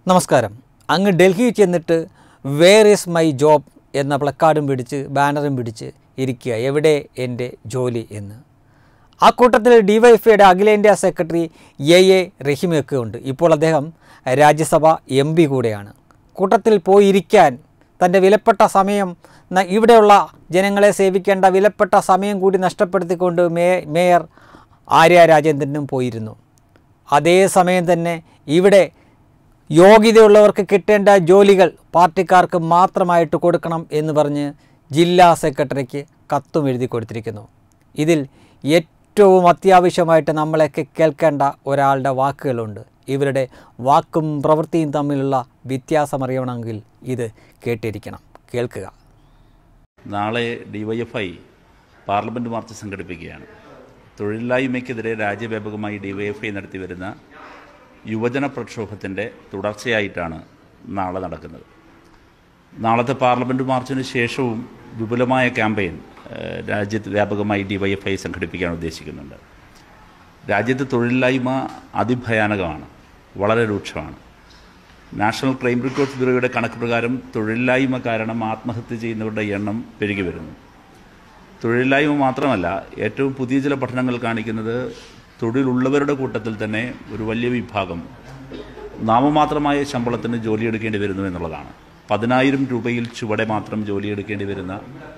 നമസ്കാരം അങ്ങ് ഡൽഹിയിൽ ചെന്നിട്ട് വേർ ഈസ് മൈ ജോബ് എന്ന പ്ലക്കാർഡും പിടിച്ച് ബാനറും പിടിച്ച് ഇരിക്കുക എവിടെ എൻ്റെ ജോലി എന്ന് ആ കൂട്ടത്തിൽ ഡിവൈഎഫ്ഐയുടെ അഖിലേന്ത്യാ സെക്രട്ടറി എ എ റഹീമൊക്കെ ഉണ്ട് ഇപ്പോൾ അദ്ദേഹം രാജ്യസഭ എം പി കൂടെയാണ് കൂട്ടത്തിൽ പോയിരിക്കാൻ തൻ്റെ വിലപ്പെട്ട സമയം ന- ഇവിടെയുള്ള ജനങ്ങളെ സേവിക്കേണ്ട വിലപ്പെട്ട സമയം കൂടി നഷ്ടപ്പെടുത്തിക്കൊണ്ട് മേ മേയർ ആര്യ രാജേന്ദ്രനും പോയിരുന്നു അതേ സമയം തന്നെ ഇവിടെ യോഗ്യതയുള്ളവർക്ക് കിട്ടേണ്ട ജോലികൾ പാർട്ടിക്കാർക്ക് മാത്രമായിട്ട് കൊടുക്കണം എന്ന് പറഞ്ഞ് ജില്ലാ സെക്രട്ടറിക്ക് കത്തും എഴുതി കൊടുത്തിരിക്കുന്നു ഇതിൽ ഏറ്റവും അത്യാവശ്യമായിട്ട് നമ്മളൊക്കെ കേൾക്കേണ്ട ഒരാളുടെ വാക്കുകളുണ്ട് ഇവരുടെ വാക്കും പ്രവൃത്തിയും തമ്മിലുള്ള വ്യത്യാസം അറിയണമെങ്കിൽ ഇത് കേട്ടിരിക്കണം കേൾക്കുക നാളെ ഡിവൈഎഫ്ഐ പാർലമെൻറ്റ് മാർച്ച് സംഘടിപ്പിക്കുകയാണ് തൊഴിലില്ലായ്മയ്ക്കെതിരെ രാജ്യവ്യാപകമായി ഡിവൈഎഫ്ഐ നടത്തി വരുന്ന യുവജന പ്രക്ഷോഭത്തിൻ്റെ തുടർച്ചയായിട്ടാണ് നാളെ നടക്കുന്നത് നാളത്തെ പാർലമെൻറ്റ് മാർച്ചിന് ശേഷവും വിപുലമായ ക്യാമ്പയിൻ ഏഹ്, രാജ്യത്ത് വ്യാപകമായി ഡിവൈഎഫ്ഐ സംഘടിപ്പിക്കാൻ ഉദ്ദേശിക്കുന്നുണ്ട് രാജ്യത്ത് തൊഴിലില്ലായ്മ അതിഭയാനകമാണ് വളരെ രൂക്ഷമാണ് നാഷണൽ ക്രൈം റെക്കോർഡ്സ് ബ്യൂറോയുടെ കണക്ക് പ്രകാരം തൊഴിലില്ലായ്മ കാരണം ആത്മഹത്യ ചെയ്യുന്നവരുടെ എണ്ണം പെരുകി വരുന്നു തൊഴിലില്ലായ്മ മാത്രമല്ല ഏറ്റവും പുതിയ ചില പഠനങ്ങൾ കാണിക്കുന്നത് തൊഴിലുള്ളവരുടെ കൂട്ടത്തിൽ തന്നെ ഒരു വലിയ വിഭാഗം നാമമാത്രമായ ശമ്പളത്തിന് ജോലിയെടുക്കേണ്ടി വരുന്നു എന്നുള്ളതാണ് പതിനായിരം രൂപയിൽ ചുവടെ മാത്രം ജോലിയെടുക്കേണ്ടി വരുന്ന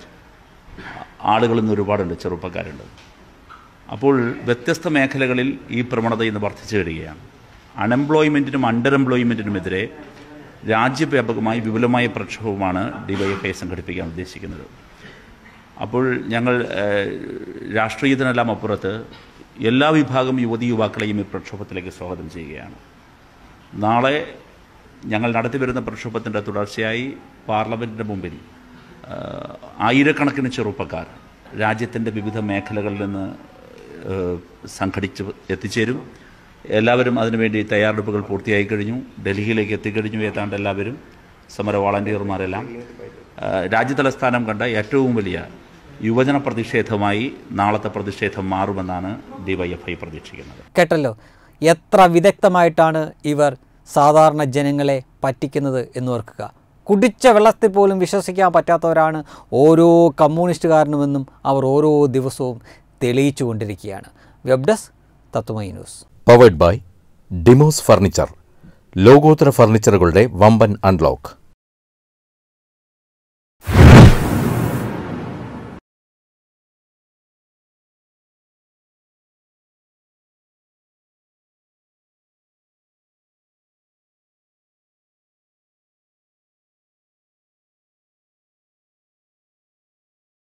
ആളുകൾ ഇന്ന് ഒരുപാടുണ്ട് ചെറുപ്പക്കാരുണ്ട് അപ്പോൾ വ്യത്യസ്ത മേഖലകളിൽ ഈ പ്രവണത ഇന്ന് വർദ്ധിച്ചു വരികയാണ് അൺഎംപ്ലോയ്മെൻറ്റിനും അണ്ടർ എംപ്ലോയ്മെൻറ്റിനുമെതിരെ രാജ്യവ്യാപകമായി വിപുലമായ പ്രക്ഷോഭമാണ് ഡിവൈഎഫ്ഐ സംഘടിപ്പിക്കാൻ ഉദ്ദേശിക്കുന്നത് അപ്പോൾ ഞങ്ങൾ ഏഹ്, രാഷ്ട്രീയത്തിനെല്ലാം അപ്പുറത്ത് എല്ലാ വിഭാഗം യുവതി യുവാക്കളെയും ഈ പ്രക്ഷോഭത്തിലേക്ക് സ്വാഗതം ചെയ്യുകയാണ് നാളെ ഞങ്ങൾ നടത്തിവരുന്ന പ്രക്ഷോഭത്തിൻ്റെ തുടർച്ചയായി പാർലമെൻറ്റിൻ്റെ മുമ്പിൽ ആ, ആയിരക്കണക്കിന് ചെറുപ്പക്കാർ രാജ്യത്തിൻ്റെ വിവിധ മേഖലകളിൽ നിന്ന് ആ, സംഘടിച്ച് എത്തിച്ചേരും എല്ലാവരും അതിനുവേണ്ടി തയ്യാറെടുപ്പുകൾ പൂർത്തിയായി കഴിഞ്ഞു ഡൽഹിയിലേക്ക് എത്തിക്കഴിഞ്ഞു ഏതാണ്ട് എല്ലാവരും സമര വാളണ്ടിയർമാരെല്ലാം ആ, രാജ്യതലസ്ഥാനം കണ്ട ഏറ്റവും വലിയ യുവജന പ്രതിഷേധമായി നാളത്തെ പ്രതിഷേധം മാറുമെന്നാണ് ഡിവൈഎഫ്ഐ പ്രതീക്ഷിക്കുന്നത് കേട്ടല്ലോ എത്ര വിദഗ്ധമായിട്ടാണ് ഇവർ സാധാരണ ജനങ്ങളെ പറ്റിക്കുന്നത് എന്ന് ഓർക്കുക കുടിച്ച വെള്ളത്തിൽ പോലും വിശ്വസിക്കാൻ പറ്റാത്തവരാണ് ഓരോ കമ്മ്യൂണിസ്റ്റുകാരനുമെന്നും അവർ ഓരോ ദിവസവും തെളിയിച്ചു കൊണ്ടിരിക്കുകയാണ് web desk Tatwamayi news powered by Demos furniture ലോകോത്തര ഫർണിച്ചറുകളുടെ വമ്പൻ അൺലോക്ക്